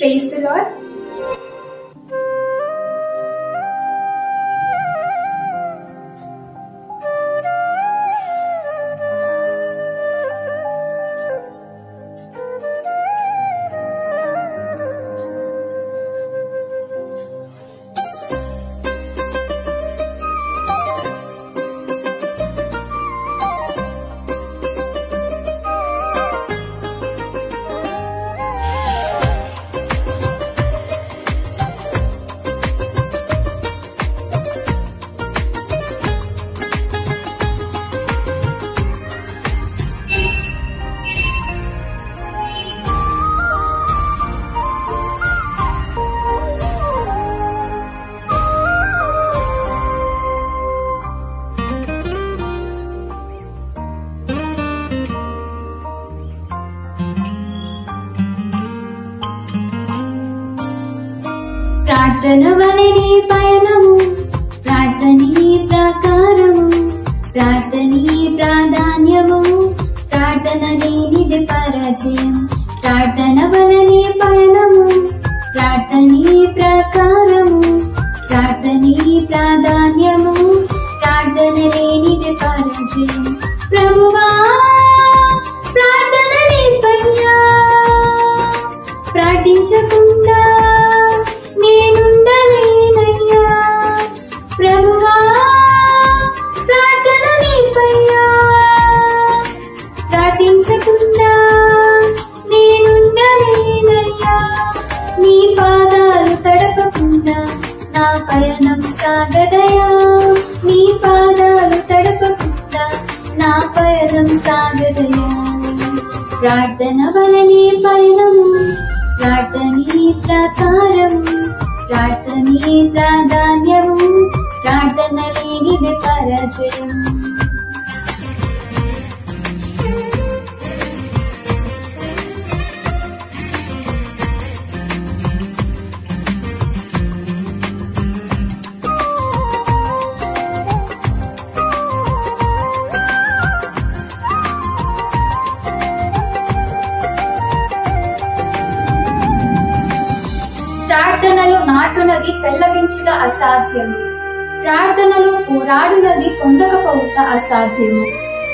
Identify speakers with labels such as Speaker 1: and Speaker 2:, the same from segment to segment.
Speaker 1: Praise the Lord.
Speaker 2: ప్రార్థన వలనే పయనము ప్రార్థనే ప్రాకారము ప్రార్థనే ప్రాధాన్యము ప్రార్థన లేనిది పరాజయం ప్రార్థన వలనే పయనము ప్రార్థనే ప్రాకారము ప్రార్థనే ప్రాధాన్యము ప్రార్థన లేనిది పరాజయం ప్రభువా ప్రార్థన నేపయ్యా ప్రార్థించకుండా నేనుండలేనయ్యా ప్రభువా ప్రార్థన నీపయ్యా ప్రార్థించకుండా నేనుండలేనయ్యా నీ పాదాలు తడపకుండా నా పయనం సాగదయా నీ పాదాలు తడపకుండా నా పయనం సాగదయా ప్రార్థన వలనే పయనము ప్రార్థనే ప్రకారము ప్రార్థనే ప్రాధాన్యము ప్రార్థన లేనిది పరాజయం
Speaker 1: ప్రార్థనలో నాటునది పెళ్లగించుట అసాధ్యము ప్రార్థనలో పోరాడునది పొందకపోవుట అసాధ్యము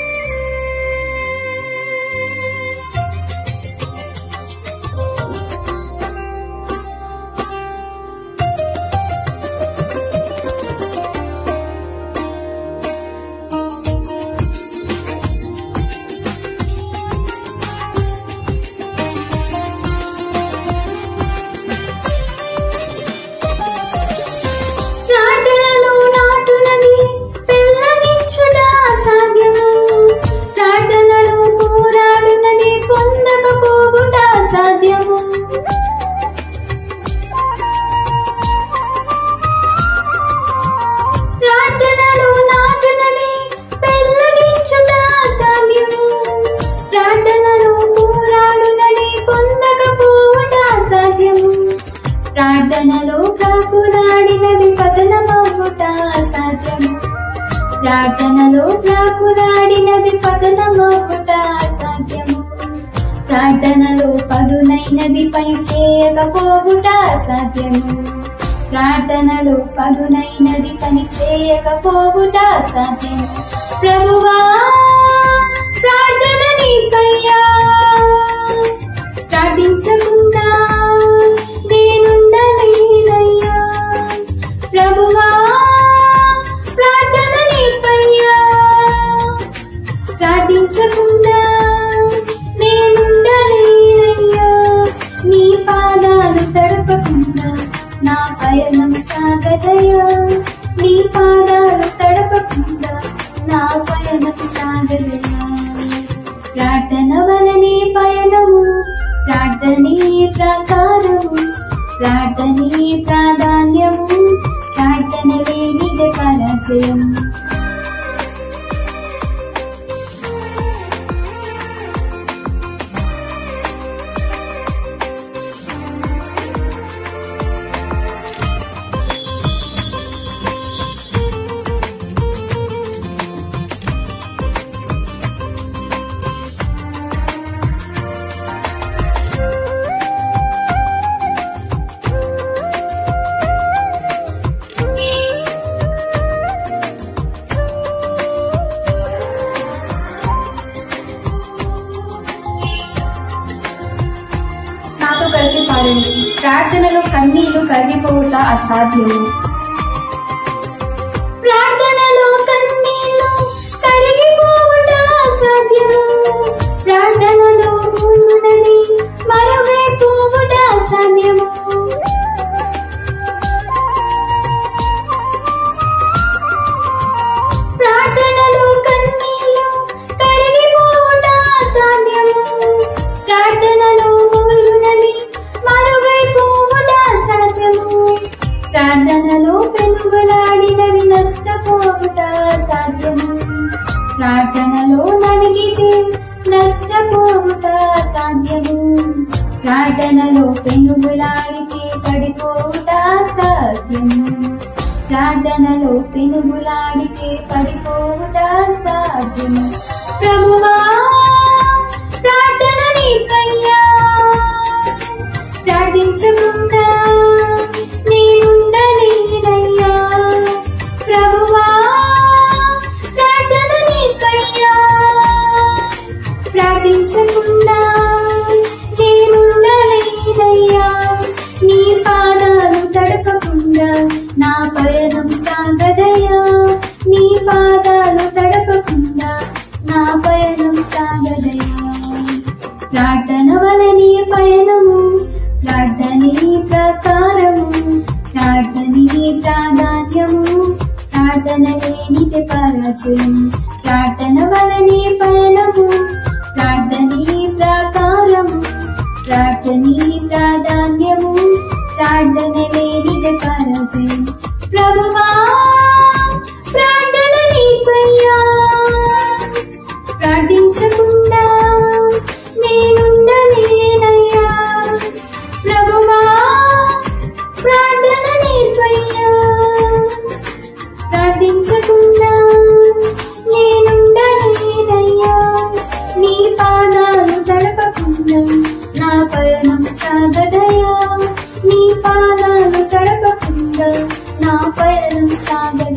Speaker 2: ప్రార్థనలో నాటునది పెళ్ళగించుట అసాధ్యము ప్రార్థనలో పోరాడునది పొందకపోవుట అసాధ్యము ప్రార్థనలో నాటునది పెళ్ళగించుట అసాధ్యము ప్రార్థనలో పోరాడునది పొందకపోవుట అసాధ్యము ప్రార్థనలో ప్రాకులాడినది పతనమవుట అసాధ్యము ప్రార్థనలో ప్రాకులాడినది పతనమవుట అసాధ్యము ప్రార్థనలో పదునైనది పై చేయకపోవుట అసాధ్యము ప్రార్థనలో పదునైనది పని చేయకపోవుట అసాధ్యము ప్రభువా ప్రార్థన నీకయ్యా ప్రార్థించకుండా నేనుండలేనయ్యా ప్రభువా ప్రార్థన నీకయ్యా ప్రార్థించకుండా నేనుండలేనయ్యా నీ పాదాలు తడపకుండా నా పయనం సాగదయా నీ పాదాలు తడపకుండా నా పయనం సాగదయా ప్రార్థన వలనే పయనము ప్రార్థనే ప్రకారము ప్రార్థనే ప్రాధాన్యము ప్రార్థన లేనిదే పరాజయం
Speaker 1: కలిసి పాడండి ప్రార్థనలో కన్నీళ్లు కరిగిపోవుట అసాధ్యము
Speaker 2: ప్రార్థనలో కన్నీళ్లు కరిగిపోవుట అసాధ్యము ప్రార్థనలో ఉన్నది మరుగైపోవుట అసాధ్యము ప్రార్థనలో కన్నీళ్లు కరిగిపోవుట అసాధ్యము ప్రార్థనలో ఉన్నది మరుగైపోవుట అసాధ్యము ప్రార్థనలో పెనుగులాడినవి నష్టపోవుట సాధ్యము ప్రార్థనలో నలిగితే నష్టపోవుట సాధ్యము ప్రార్థనలో పెనుగులాడితే పడిపోవుట సాధ్యము ప్రార్థనలో పెనుగులాడితే పడిపోవుట సాధ్యము ప్రభువా ప్రార్థన నీకయ్యా ప్రార్థించకుండా నేనుండలేనయ్యా ప్రభువా ప్రార్థన నీకయ్యా ప్రార్థించకుండా నేనుండలేనయ్యా నీ పాదాలు తడపకుండా నా పయనం సాగదయ్యా నీ పాదాలు తడపకుండా నా పయనం సాగదయ్యా ప్రార్థన వలనే పయనము ప్రార్థనే ప్రకారము ప్రార్థనే ప్రాధాన్యము ప్రార్థన లేనిది పరాజయం ప్రార్థన వలనే పయనము ప్రార్థనే ప్రకారము ప్రార్థనే ప్రాధాన్యము ప్రార్థన లేనిది పరాజయం ప్రభువా ప్రార్థన నీకయ్యా ప్రార్థించకుండా నేనుండలేనయ్యా ప్రభువా ప్రార్థన నేర్పయ్యా ప్రార్థించకుండా నేనుండలేనయ్యా నీ పాదాలు తడపకుండా నా పయనం సాగదయా నీ పాదాలు తడపకుండా నా పయనం సాగ